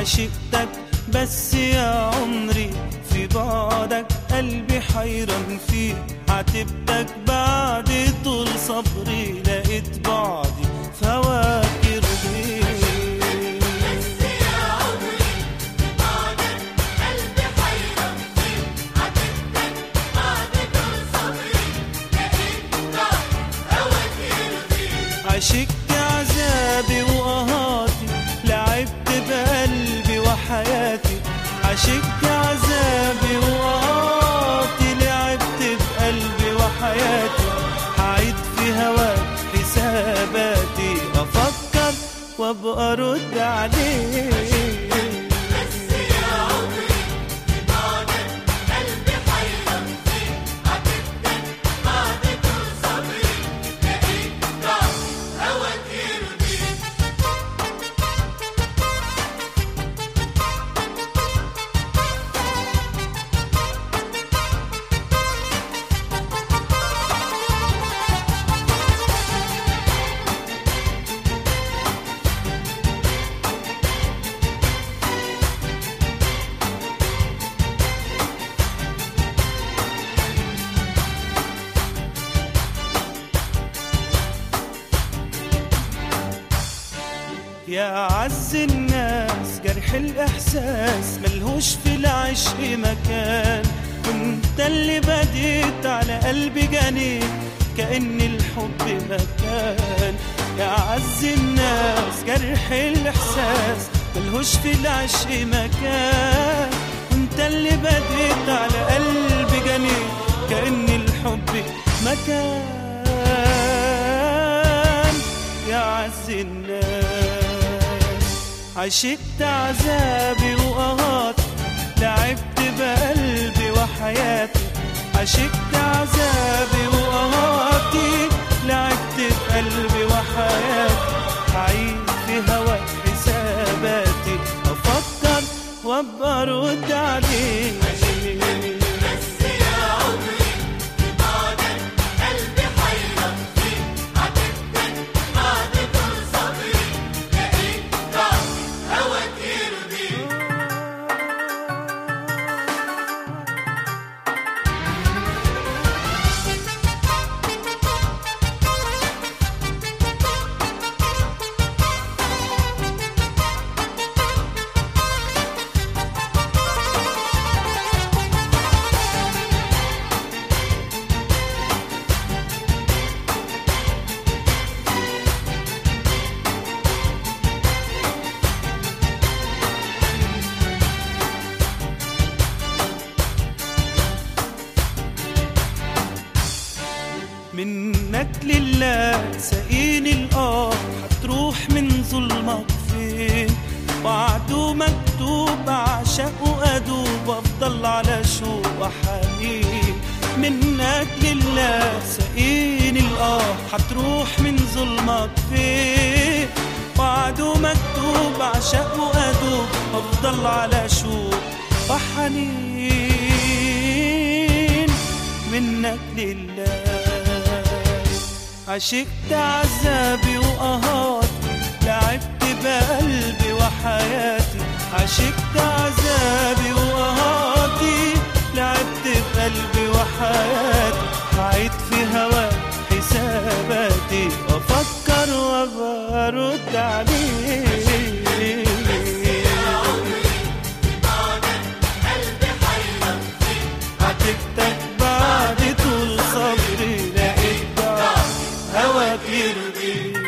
عشقتك بس يا عمري في بعدك قلبي حيران فيك عاتبتك بعد طول صبري لقيت بعدي فواكر بيك عشقت عذابي وقهاتي لعبت بقلبي وحياتي عشقت عذابي وقهاتي لعبت بقلبي وحياتي هعيد في هواك حساباتي افكر وابقى ارد عليك يا عز الناس جرح الإحساس ملهوش في العشق مكان وانت اللي بديت على قلبي جنيت كأن الحب مكان يا عز الناس جرح الإحساس ملهوش في العشق مكان وانت اللي بديت على قلبي جنيت كأن الحب مكان يا عز الناس عشقت عذابي وقهاتي لعبت بقلبي وحياتي عشقت عذابي وقهاتي لعبت بقلبي وحياتي عيد في هواك حساباتي افكر وابقى ارد عليك منك لله سقيني الآه هتروح من ظلمك فين وعده مكتوب عشق وأدوب أفضل على شوق وحنين منك لله سقيني الآه هتروح من ظلمك فين وعده مكتوب عشق وأدوب أفضل على شوق وحنين منك لله عشقت عذابي وقهاتي لعبت بقلبي وحياتي عشقت عذابي وقهاتي لعبت بقلبي وحياتي عيد في هواك حساباتي افكر وابقى ارد عليك عاتبتك بعد طول صبري لقيت ضعف هواك يرضيك